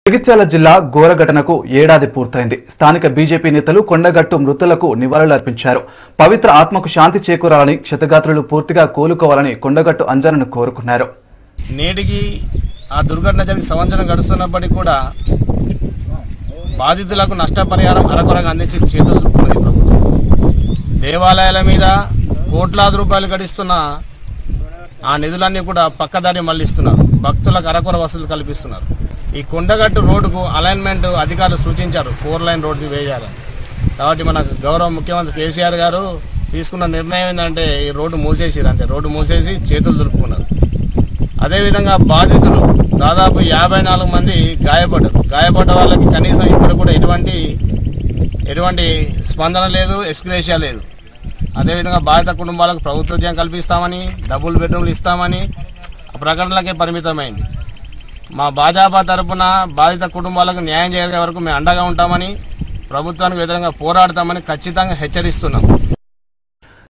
జగిత్యాల జిల్లా ఘోరఘటనకు ఏడాది పూర్తయింది స్థానిక బీజేపీ నేతలు కొండగట్టు మృతులకు నివాళులర్పించారు పవిత్ర ఆత్మకు శాంతి చేకూరాలని క్షతగాత్రులు పూర్తిగా కోలుకోవాలని కొండగట్టు అంజనను కోరుకున్నారు నేటికి ఆ దుర్ఘటన జరిగి సంవత్సరం గడుస్తున్నప్పటికీ కూడా బాధితులకు నష్టపరిహారం అరకొరగా అందించి చేతులు దులుపుకుంది ప్రభుత్వం దేవాలయాల మీద కోట్లాది రూపాయలు గడిస్తున్న ఆ నిధులన్నీ కూడా పక్కదారి మళ్లిస్తున్నారు భక్తులకు అరకొర వసతులు కల్పిస్తున్నారు ఈ కొండగట్టు రోడ్డుకు అలైన్మెంట్ అధికారులు సూచించారు ఫోర్ లైన్ రోడ్డు వేయాలని కాబట్టి మన గౌరవ ముఖ్యమంత్రి కేసీఆర్ గారు తీసుకున్న నిర్ణయం ఏంటంటే ఈ రోడ్డు మూసేసిరు అంతే రోడ్డు మూసేసి చేతులు దులుపుకున్నారు అదేవిధంగా బాధితులు దాదాపు యాభై నాలుగు మంది గాయపడ్డారు గాయపడ్డ వాళ్ళకి కనీసం ఇప్పుడు కూడా ఎటువంటి ఎటువంటి స్పందన లేదు ఎక్స్గ్రేషియా లేదు అదేవిధంగా బాధిత కుటుంబాలకు ప్రభుత్వ ఉద్యోగం కల్పిస్తామని డబుల్ బెడ్రూమ్లు ఇస్తామని ఆ ప్రకటనలకే పరిమితమైంది మా భాజపా తరపున బాధిత కుటుంబాలకు న్యాయం చేసే వరకు మేము అండగా ఉంటామని ప్రభుత్వానికి వ్యతిరేకంగా పోరాడతామని ఖచ్చితంగా హెచ్చరిస్తున్నాం